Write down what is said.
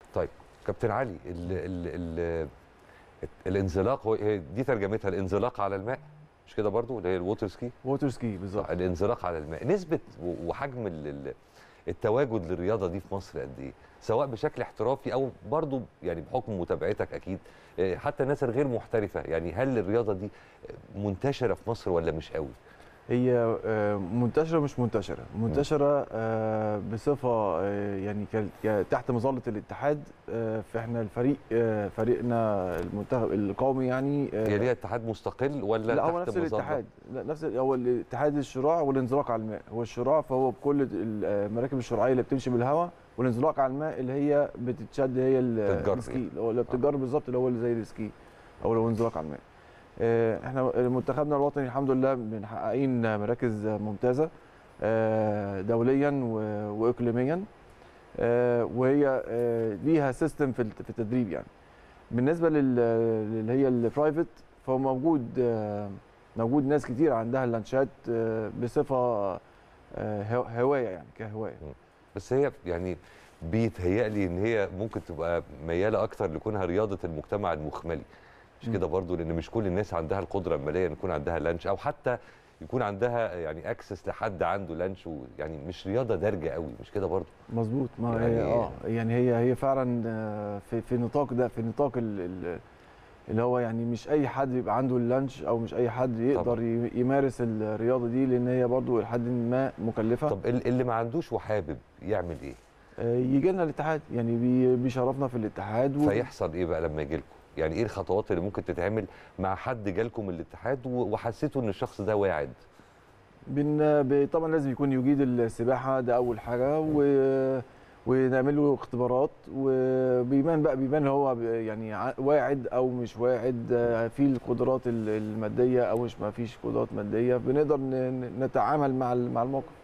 طيب كابتن علي ال ال ال الانزلاق هو هي دي ترجمتها الانزلاق على الماء مش كده برضو اللي هي الووتر سكي ووتر سكي بالظبط الانزلاق على الماء نسبه و- وحجم ال- ال- التواجد للرياضه دي في مصر قد ايه سواء بشكل احترافي او برضو يعني بحكم متابعتك اكيد إيه، حتى الناس الغير محترفه يعني هل الرياضه دي منتشره في مصر ولا مش قوي هي آه، منتشره مش منتشره منتشره آه، بصفه آه، يعني ك- ك- تحت مظله الاتحاد آه، فاحنا الفريق آه، فريقنا المنتخب القومي يعني آه، هي ليها اتحاد مستقل ولا لا هو تحت نفس مظلة؟ الاتحاد لا نفس هو الاتحاد الشراع والانزلاق على الماء هو الشراع فهو بكل المراكب الشراعيه اللي بتمشي بالهواء والانزلاق على الماء اللي هي بتتشد هي ال- بتتجر السكي يعني. اللي هو اللي بتتجر بالظبط اللي هو اللي زي السكي او اللي هو انزلاق على الماء آه، احنا منتخبنا الوطني الحمد لله محققين مراكز ممتازه آه، دوليا و- واقليميا آه، وهي آه، ليها سيستم في الت- في التدريب يعني بالنسبه لل- اللي هي البرايفت فهو موجود آه، موجود ناس كتير عندها اللانشات آه، بصفه آه، هو- هوايه يعني كهوايه بس هي يعني بيتهيألي ان هي ممكن تبقى مياله اكتر لكونها رياضه المجتمع المخملي مش مم. كده برضو لان مش كل الناس عندها القدره الماليه ان يكون عندها لانش او حتى يكون عندها يعني اكسس لحد عنده لانش ويعني مش رياضه دارجه قوي مش كده برضو مظبوط ما يعني- هي اه يعني هي هي فعلا آه، في في نطاق ده في نطاق ال- ال- اللي هو يعني مش اي حد بيبقى عنده اللانش او مش اي حد يقدر ي- يمارس الرياضه دي لان هي برضو لحد ما مكلفه طب ال- اللي ما عندوش وحابب يعمل ايه آه، يجي لنا الاتحاد يعني بي- بيشرفنا في الاتحاد و- فيحصل ايه بقى لما يجي لكم يعني ايه الخطوات اللي ممكن تتعمل مع حد جالكم من الاتحاد و- وحسيتوا ان الشخص ده واعد بن ب- طبعا لازم يكون يجيد السباحه ده اول حاجه و ونعمل له اختبارات وبيبان بقى بيبان هو ب- يعني ع- واعد او مش واعد آه، في القدرات ال- الماديه او مش ما فيش قدرات ماديه بنقدر ن- ن- نتعامل مع ال- مع الموقف